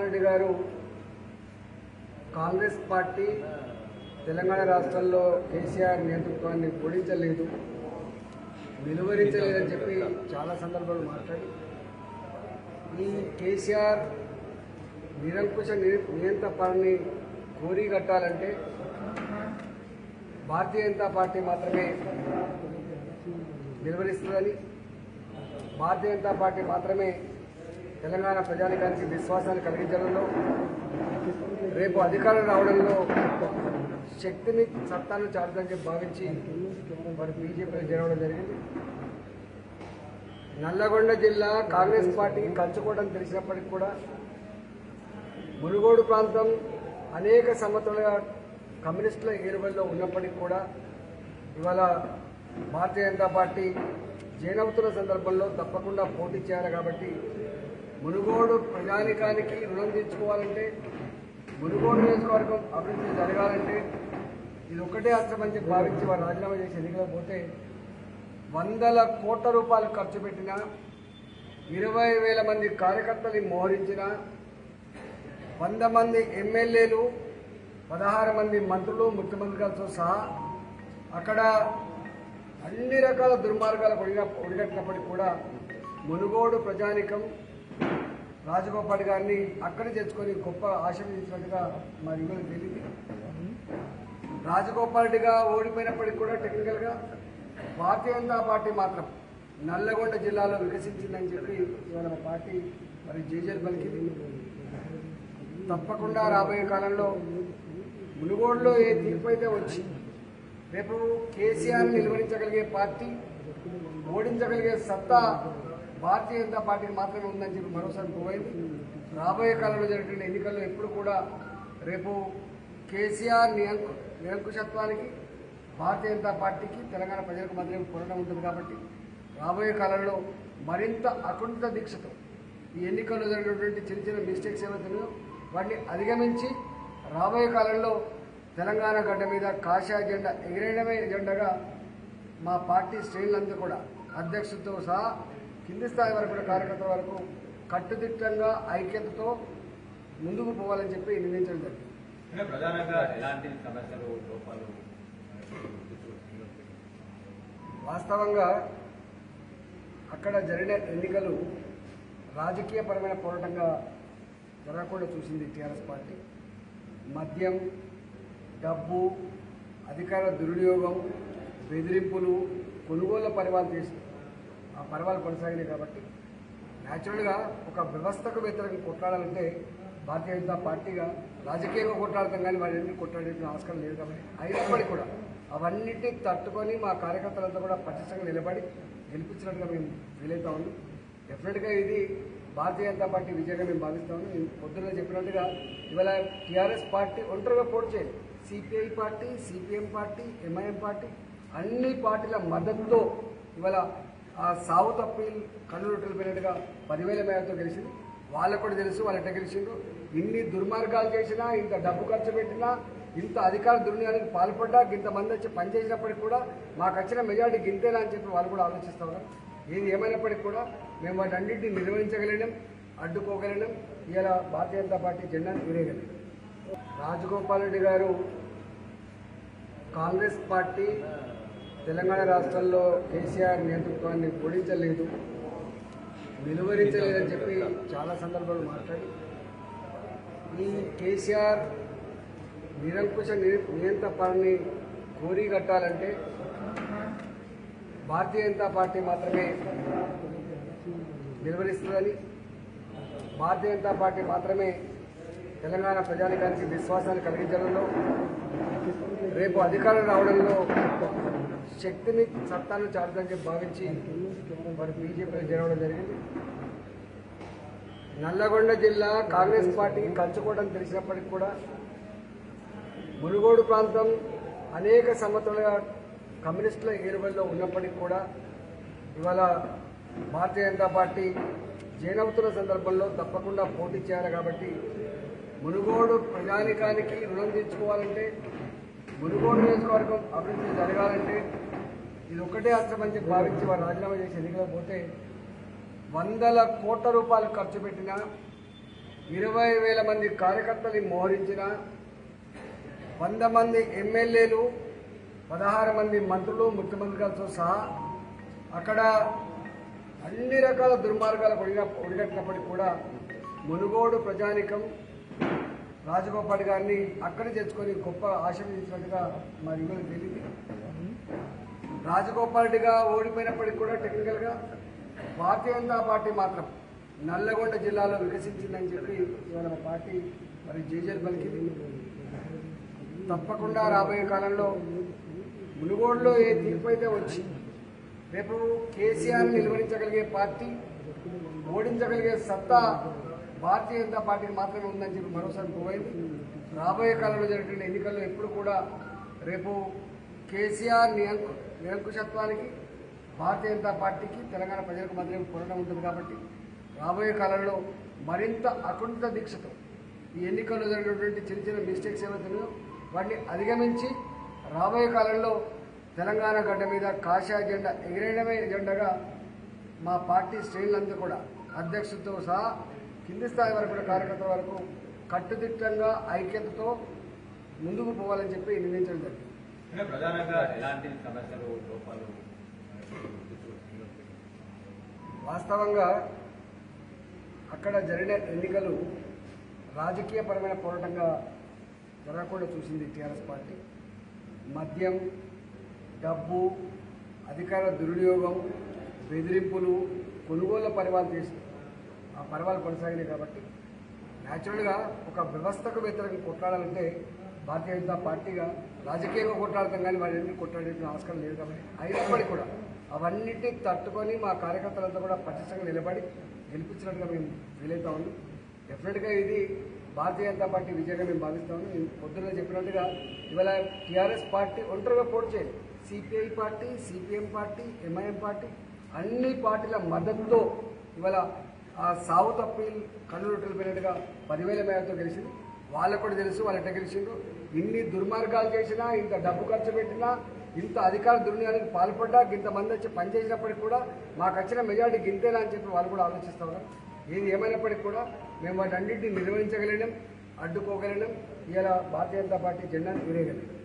రెడ్డి గారు కాంగ్రెస్ పార్టీ తెలంగాణ రాష్ట్రంలో కేసీఆర్ నేతృత్వాన్ని ఓడించలేదు నిలువరించలేదని చెప్పి చాలా సందర్భాలు మాట్లాడి ఈ కేసీఆర్ నిరంకుశ ని- నియంత్ర పాలనని కోరి కట్టాలంటే భారతీయ జనతా పార్టీ మాత్రమే నిలువరిస్తుందని భారతీయ జనతా పార్టీ మాత్రమే తెలంగాణ ప్రజానికానికి విశ్వాసాన్ని కలిగించడంలో రేపు అధికారం రావడంలో శక్తిని సత్తాను చాటుదని చెప్పి భావించి వారు బీజేపీలో చేరడం జరిగింది నల్లగొండ జిల్లా కాంగ్రెస్ పార్టీకి కంచుకోవడం తెలిసినప్పటికీ కూడా మునుగోడు ప్రాంతం అనేక సంవత్సరాలుగా కమ్యూనిస్టుల ఏలుబడిలో ఉన్నప్పటికీ కూడా ఇవాళ భారతీయ జనతా పార్టీ జైనవుతున్న సందర్భంలో తప్పకుండా పోటీ చేయాలి కాబట్టి మునుగోడు ప్రజానికానికి రుణం తీర్చుకోవాలంటే మునుగోడు నియోజకవర్గం అభివృద్ధి జరగాలంటే ఇది ఒక్కటే అర్థమని చెప్పి భావించి వారు రాజీనామా చేసి ఎన్నికలకు పోతే వందల కోట్ల రూపాయలు ఖర్చు పెట్టిన ఇరవై వేల మంది కార్యకర్తల్ని మోహరించిన వంద మంది ఎమ్మెల్యేలు పదహారు మంది మంత్రులు ముఖ్యమంత్రులతో సహా అక్కడ అన్ని రకాల దుర్మార్గాలకు ఒడిగ ఒడిగట్టినప్పటికీ కూడా మునుగోడు ప్రజానికం రాజగోపాల్ గారిని అక్కడ తెచ్చుకొని గొప్ప ఆశీర్వదించినట్టుగా మా యువకు తెలియదు రాజగోపాల్ రెడ్డిగా ఓడిపోయినప్పటికీ కూడా టెక్నికల్గా భారతీయ జనతా పార్టీ మాత్రం నల్లగొండ జిల్లాలో వికసించిందని చెప్పి ఇవాళ మా పార్టీ మరి జేజేలు పలికింది తప్పకుండా రాబోయే కాలంలో మునుగోడులో ఏ తీర్పు అయితే వచ్చి రేపు కేసీఆర్ నిలువరించగలిగే పార్టీ ఓడించగలిగే సత్తా భారతీయ జనతా పార్టీకి మాత్రమే ఉందని చెప్పి మరోసారి పోయింది రాబోయే కాలంలో జరిగిన ఎన్నికల్లో ఎప్పుడు కూడా రేపు కేసీఆర్ నియంకు నిరంకుశత్వానికి భారతీయ జనతా పార్టీకి తెలంగాణ ప్రజలకు మధ్య పోరాటం ఉంటుంది కాబట్టి రాబోయే కాలంలో మరింత అకుంఠిత దీక్షతో ఈ ఎన్నికల్లో జరిగినటువంటి చిన్న చిన్న మిస్టేక్స్ ఏవైతున్నాయో వాటిని అధిగమించి రాబోయే కాలంలో తెలంగాణ గడ్డ మీద కాషాయ జెండా ఎగిరేయడమే ఎజెండాగా మా పార్టీ శ్రేణులందరూ కూడా అధ్యక్షులతో సహా కింది స్థాయి వరకు కూడా కార్యకర్తల వరకు కట్టుదిట్టంగా ఐక్యతతో ముందుకు పోవాలని చెప్పి నిర్ణయించడం జరిగింది అంటే ప్రధానంగా ఎలాంటి సమస్యలు లోపాలు వాస్తవంగా అక్కడ జరిగిన ఎన్నికలు రాజకీయపరమైన పోరాటంగా జరగకుండా చూసింది టీఆర్ఎస్ పార్టీ మద్యం డబ్బు అధికార దుర్వినియోగం బెదిరింపులు కొనుగోళ్ల పరివాలు చేసి ఆ పర్వాలు కొనసాగినాయి కాబట్టి న్యాచురల్గా ఒక వ్యవస్థకు వ్యతిరేకంగా కొట్లాడాలంటే భారతీయ జనతా పార్టీగా రాజకీయంగా కొట్లాడతాం కానీ వారిని కొట్లాడే ఆస్కారం లేదు కాబట్టి అయినప్పటికీ కూడా అవన్నిటిని తట్టుకొని మా కార్యకర్తలంతా కూడా పటిష్టంగా నిలబడి గెలిపించినట్టుగా మేము ఫీల్ అవుతా ఉన్నాం డెఫినెట్గా ఇది భారతీయ జనతా పార్టీ విజయంగా మేము భావిస్తాము నేను పొద్దున్న చెప్పినట్టుగా ఇవాళ టీఆర్ఎస్ పార్టీ ఒంటరిగా పోటీ చేయదు CPI party CPM party MIM party అన్ని పార్టీల మద్దతుతో ఇవాళ ఆ సావు తప్పి కన్ను రొట్టెలు పోయినట్టుగా పదివేల మేరతో గెలిచింది వాళ్ళకు కూడా తెలుసు వాళ్ళు ఎట్లా గెలిచిండ్రు ఇన్ని దుర్మార్గాలు చేసినా ఇంత డబ్బు ఖర్చు పెట్టినా ఇంత అధికార దుర్వినియోగానికి పాల్పడ్డా ఇంతమంది వచ్చి పనిచేసినప్పటికి కూడా మాకు వచ్చిన మెజార్టీ గింతేనా అని చెప్పి వాళ్ళు కూడా ఆలోచిస్తూ ఉన్నారు ఏది ఏమైనప్పటికీ కూడా మేము వాటన్నింటినీ నిర్వహించగలిగినాం అడ్డుకోగలిగినాం ఇలా భారతీయ జనతా పార్టీ జెండాను ఎగిరేయగలిగినాం రాజగోపాల్ రెడ్డి గారు కాంగ్రెస్ పార్టీ తెలంగాణ రాష్ట్రంలో కేసీఆర్ నేతృత్వాన్ని ఓడించలేదు నిలువరించలేదని చెప్పి చాలా సందర్భాలు మాట్లాడి ఈ కేసీఆర్ నిరంకుశ ని- నియంత్ర పాలనని కోరి కట్టాలంటే భారతీయ జనతా పార్టీ మాత్రమే నిలువరిస్తుందని భారతీయ జనతా పార్టీ మాత్రమే తెలంగాణ ప్రజానికానికి విశ్వాసాన్ని కలిగించడంలో రేపు అధికారం రావడంలో శక్తిని సత్తాను చాటుదని చెప్పి భావించి వారు బీజేపీలో చేరడం జరిగింది నల్లగొండ జిల్లా కాంగ్రెస్ పార్టీకి కంచుకోవడం తెలిసినప్పటికీ కూడా మునుగోడు ప్రాంతం అనేక సంవత్సరాలుగా కమ్యూనిస్టుల ఏలుబడిలో ఉన్నప్పటికీ కూడా ఇవాళ భారతీయ జనతా పార్టీ జైనవుతున్న సందర్భంలో తప్పకుండా పోటీ చేయాలి కాబట్టి మునుగోడు ప్రజానికానికి రుణం తీర్చుకోవాలంటే మునుగోడు నియోజకవర్గం అభివృద్ధి జరగాలంటే ఇది ఒక్కటే అర్థమని చెప్పి భావించి వారు రాజీనామా చేసి ఎన్నికలకు పోతే వందల కోట్ల రూపాయలు ఖర్చు పెట్టిన ఇరవై వేల మంది కార్యకర్తల్ని మోహరించిన వంద మంది ఎమ్మెల్యేలు పదహారు మంది మంత్రులు ముఖ్యమంత్రులతో సహా అక్కడ అన్ని రకాల దుర్మార్గాలకు ఒడిగ ఒడిగట్టినప్పటికీ కూడా మునుగోడు ప్రజానికం రాజగోపాల్ గారిని అక్కడ తెచ్చుకొని గొప్ప ఆశీర్వదించినట్టుగా మా యువకు తెలియదు రాజగోపాల్ రెడ్డిగా ఓడిపోయినప్పటికీ కూడా టెక్నికల్గా భారతీయ జనతా పార్టీ మాత్రం నల్లగొండ జిల్లాలో వికసించిందని చెప్పి ఇవాళ మా పార్టీ మరి జేజేలు పలికింది తప్పకుండా రాబోయే కాలంలో మునుగోడులో ఏ తీర్పు అయితే వచ్చి రేపు కేసీఆర్ నిలువరించగలిగే పార్టీ ఓడించగలిగే సత్తా భారతీయ జనతా పార్టీకి మాత్రమే ఉందని చెప్పి మరోసారి పోయింది రాబోయే కాలంలో జరిగిన ఎన్నికల్లో ఎప్పుడు కూడా రేపు కేసీఆర్ నియంకు నిరంకుశత్వానికి భారతీయ జనతా పార్టీకి తెలంగాణ ప్రజలకు మధ్య పోరాటం ఉంటుంది కాబట్టి రాబోయే కాలంలో మరింత అకుంఠిత దీక్షతో ఈ ఎన్నికల్లో జరిగినటువంటి చిన్న చిన్న మిస్టేక్స్ ఏవైతున్నాయో వాటిని అధిగమించి రాబోయే కాలంలో తెలంగాణ గడ్డ మీద కాషాయ జెండా ఎగిరేయడమే ఎజెండాగా మా పార్టీ శ్రేణులందరూ కూడా అధ్యక్షులతో సహా కింది స్థాయి వరకు కూడా కార్యకర్తల వరకు కట్టుదిట్టంగా ఐక్యతతో ముందుకు పోవాలని చెప్పి నిర్ణయించడం జరిగింది అంటే ప్రధానంగా ఎలాంటి సమస్యలు లోపాలు వాస్తవంగా అక్కడ జరిగిన ఎన్నికలు రాజకీయపరమైన పోరాటంగా జరగకుండా చూసింది టీఆర్ఎస్ పార్టీ మద్యం డబ్బు అధికార దుర్వినియోగం బెదిరింపులు కొనుగోళ్ల పరివాలు చేసి ఆ పర్వాలు కొనసాగినాయి కాబట్టి న్యాచురల్గా ఒక వ్యవస్థకు వ్యతిరేకంగా కొట్లాడాలంటే భారతీయ జనతా పార్టీగా రాజకీయంగా కొట్లాడతాం కానీ వారిని కొట్లాడే ఆస్కారం లేదు కాబట్టి అయినప్పటికీ కూడా అవన్నిటిని తట్టుకొని మా కార్యకర్తలంతా కూడా పటిష్టంగా నిలబడి గెలిపించినట్టుగా మేము ఫీల్ అవుతా ఉన్నాం డెఫినెట్గా ఇది భారతీయ జనతా పార్టీ విజయంగా మేము భావిస్తాము నేను పొద్దున్న చెప్పినట్టుగా ఇవాళ టీఆర్ఎస్ పార్టీ ఒంటరిగా పోటీ చేయదు CPI party CPM party MIM party అన్ని పార్టీల మద్దతుతో ఇవాళ ఆ సావు తప్పి కన్ను రొట్టెలు పోయినట్టుగా పదివేల మేరతో గెలిచింది వాళ్ళకు కూడా తెలుసు వాళ్ళు ఎట్లా గెలిచిండ్రు ఇన్ని దుర్మార్గాలు చేసినా ఇంత డబ్బు ఖర్చు పెట్టినా ఇంత అధికార దుర్వినియోగానికి పాల్పడ్డా ఇంతమంది వచ్చి పనిచేసినప్పటికి కూడా మాకు వచ్చిన మెజార్టీ గింతేనా అని చెప్పి వాళ్ళు కూడా ఆలోచిస్తూ ఉన్నారు ఏది ఏమైనప్పటికీ కూడా మేము వాటన్నింటినీ నిర్వహించగలిగినాం అడ్డుకోగలిగినాం ఇలా భారతీయ జనతా పార్టీ జెండాను ఎగరేయగలిగాం